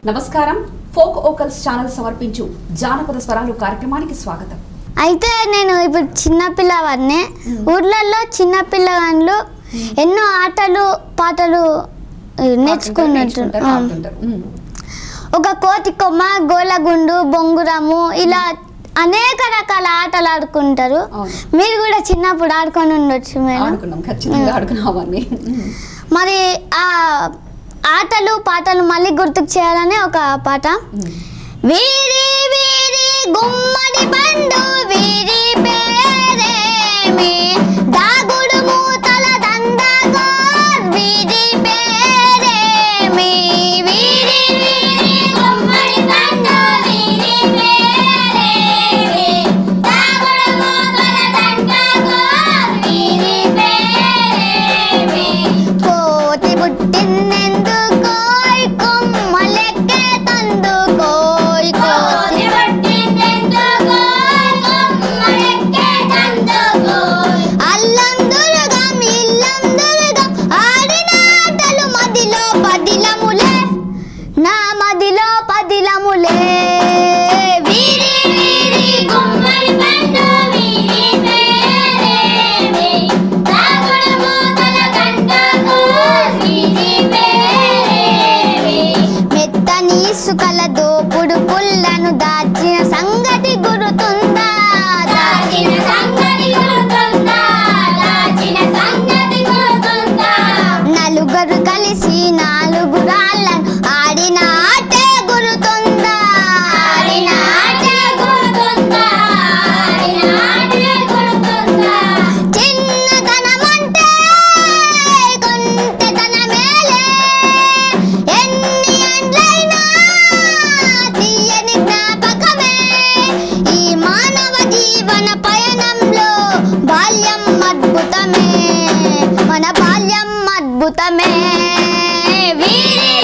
నమస్కారం folk vocals channel సమర్పించు జానపద స్వరాలు కార్యక్రమానికి స్వాగతం అయితే నేను ఇప్పుడు చిన్నపిల్లవాడిని ఊర్లలో చిన్నపిల్లగాళ్ళు ఎన్నో ఆటలు పాటలు ఆ, నేర్చుకున్నట్టు నేర్చుకుంటారు, ఆ. ఆడుతుంటారు. ఉమ్. ఒక కోతి కొమ్మ గోలగుండు బొంగురము ఇలా అనేక రకాల ఆటలు ఆడుకుంటారు అవును. మీరు కూడా చిన్నప్పుడు ఆడుకొని ఉండొచ్చు మేడం ఆడుకున్నాం ఖచ్చితంగా ఆడుకున్నాం అవన్నీ ఉమ్. మరి ఆ ఆటలు పాటలు మళ్ళీ గుర్తుకు చేయాలని ఒక పాట ఉమ్. వీరి వీరి గుమ్మడి పండు వీరి పేరేమి దాగుడు మూతల దండగో వీరి పేరేమి వీరి వీరి గుమ్మడి పండు వీరి పేరేమి దాగుడు మూతల దండగో వీరి పేరేమి కోతి పుట్టిందెందుకోయ్ కొమ్మలెక్కే తందుకోయ్ కోతి పుట్టిందెందుకోయ్ కొమ్మలెక్కే తందుకోయ్ అల్లం దుర్గం ఇల్లం దుర్గం ఆడిన ఆటలు మదిలో పదిలములే నా మదిలో పదిలములే వీరి వీరి గుమ్మడి పండు వీరి పేరేమి దాగుడు మూతల గంటకు వీరి పేరేమి మెత్తని ఇసుకల దోపుడు పుల్లను దాచిన సంగతి గుర్తుందా దాచిన సంగతి గుర్తుందా దాచిన సంగతి గుర్తుందా నలుగురు కలిసి నాలుగు రాళ్ళను ఆడిన ఆటే గుర్తుందా ఆడిన ఆటే గుర్తుందా ఆడిన ఆటే గుర్తుందా చిన్నతనం అంటే కొంటెతనమేలే ఎన్ని ఏండ్లైనా తీయని జ్ఞాపకమే ఈ మానవ జీవన పయనంలో బాల్యం అద్భుతమే మన బాల్యం అద్భుతమే వీరి